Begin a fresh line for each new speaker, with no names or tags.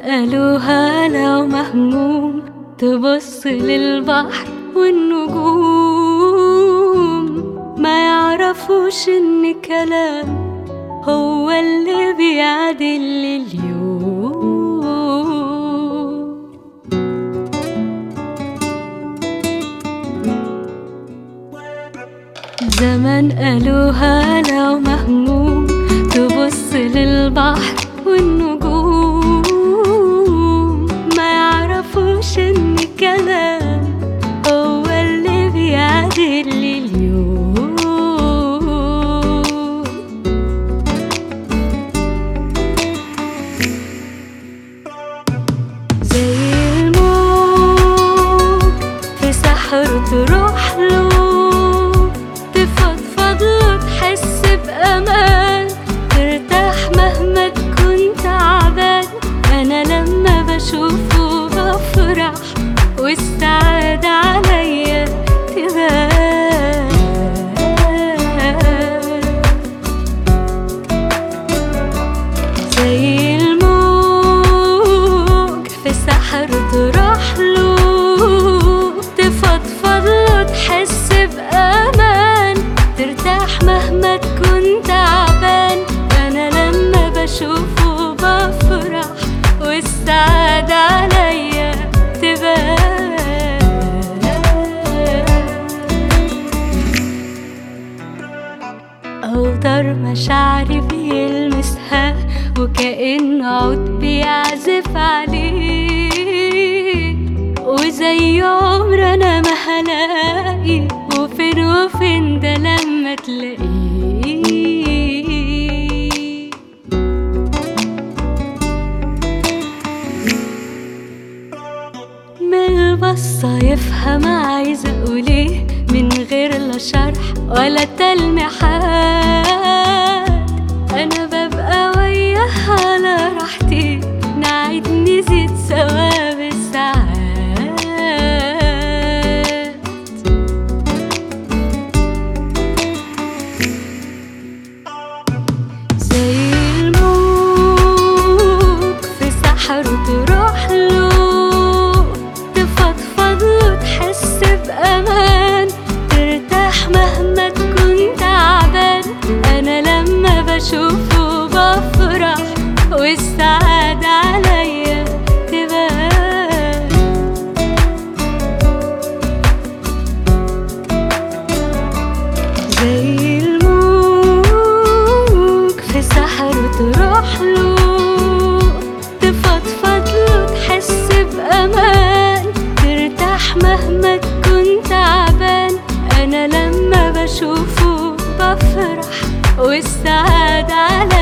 قالوها لو مهموم تبص للبحر والنجوم ما يعرفوش ان كلام هو اللي بيعدل اليوم زمان قالوها لو مهموم تبص للبحر والنجوم ما يعرفوش ان كلام هو اللي بيعدل اليوم زي الموج في سحر تروح له تفضفض له تحس بأمان ترتاح مهما تكون تعبان أنا لما بشوفه بفرح والسعادة عليا تبان زي الموج في سحر تروح له تفضفض له تحس بأمان ترتاح مهما تكون تعبان أنا لما بشوفه بفرح والسعادة عليا تبان أوتر مشاعري بيلمسها وكأنه عود بيعزف عليه وزي عمر أنا ما هلاقي وفين وفين ده لما تلاقيه من البصة يفهم عايزة أقول إيه من غير لا شرح ولا تلميحات أنا ببقى وياه على راحتي نعيد نزيد سوا بالساعات زي الموج في سحر تروح له تفضفض له تحس بأمان ترتاح مهما تكون تعبان أنا لما بشوفه بفرح والسعادة عليا تبان زي الموج في سحر تروح له تفضفض له تحس بأمان ترتاح مهما تكون تعبان أنا لما بشوفه بفرح والسعادة عليا